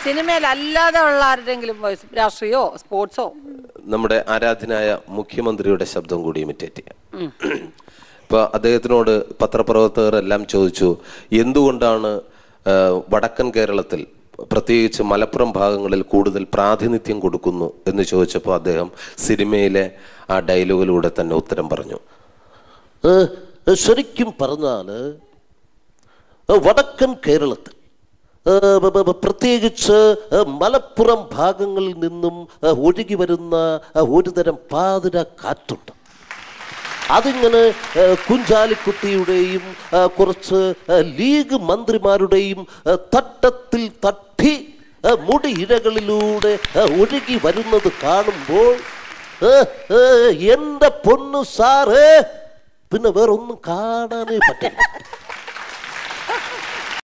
സിനിമയിൽ അല്ലാതെ ഉള്ള ആരുടെങ്കിലും വോയിസ് രാഷ്ട്രീയോ സ്പോർട്സോ നമ്മുടെ ആരാധനായ മുഖ്യമന്ത്രിയുടെ ശബ്ദം കൂടി ഇമിറ്റേറ്റ് ചെയ്യാം ഇപ്പൊ അദ്ദേഹത്തിനോട് പത്രപ്രവർത്തകർ എല്ലാം ചോദിച്ചു എന്തുകൊണ്ടാണ് ആ, വടക്കൻ കേരളത്തിൽ പ്രത്യേകിച്ച് മലപ്പുറം ഭാഗങ്ങളിൽ കൂടുതൽ പ്രാതിനിധ്യം കൊടുക്കുന്നു എന്ന് ചോദിച്ചപ്പോൾ അദ്ദേഹം സിനിമയിലെ ആ ഡയലോഗിലൂടെ തന്നെ ഉത്തരം പറഞ്ഞു ഏഹ്, ശരിക്കും പറഞ്ഞാല് ഏഹ്, വടക്കൻ കേരളത്തിൽ ഏഹ്, ബ- ബ- ബ- പ്രത്യേകിച്ച് ഏഹ്, മലപ്പുറം ഭാഗങ്ങളിൽ നിന്നും ഏഹ്, ഒഴുകി വരുന്ന ഏഹ്, ഒരുതരം പാതിര കാറ്റുണ്ട് അതിങ്ങനെ ഏഹ്, കുഞ്ചാലിക്കുട്ടിയുടെയും ഏഹ്, കുറച്ച് ഏഹ്, ലീഗ് മന്ത്രിമാരുടെയും ഏഹ്, തട്ടത്തിൽ തട്ടി ഏഹ്, മുടി ഇഴകളിലൂടെ ഏഹ്, ഒഴുകി വരുന്നത് കാണുമ്പോൾ ഏഹ്, ഏഹ്, എന്റെ പൊന്നു സാറേ പിന്നെ വേറൊന്നും കാണാനേ പറ്റില്ല